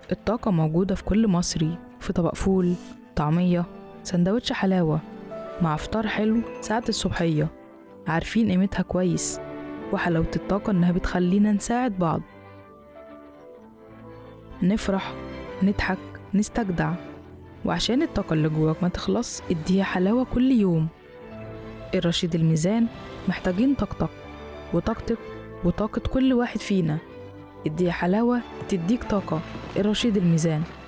الطاقة موجودة في كل مصري في طبق فول طعمية سندوتش حلاوة مع فطار حلو ساعة الصبحية عارفين قيمتها كويس وحلاوة الطاقة إنها بتخلينا نساعد بعض نفرح نضحك نستجدع وعشان الطاقة اللي جواك ما تخلص اديها حلاوة كل يوم الرشيد الميزان محتاجين طاقتك وطاقتك وطاقة كل واحد فينا اديها حلاوة تديك طاقة الرشيد الميزان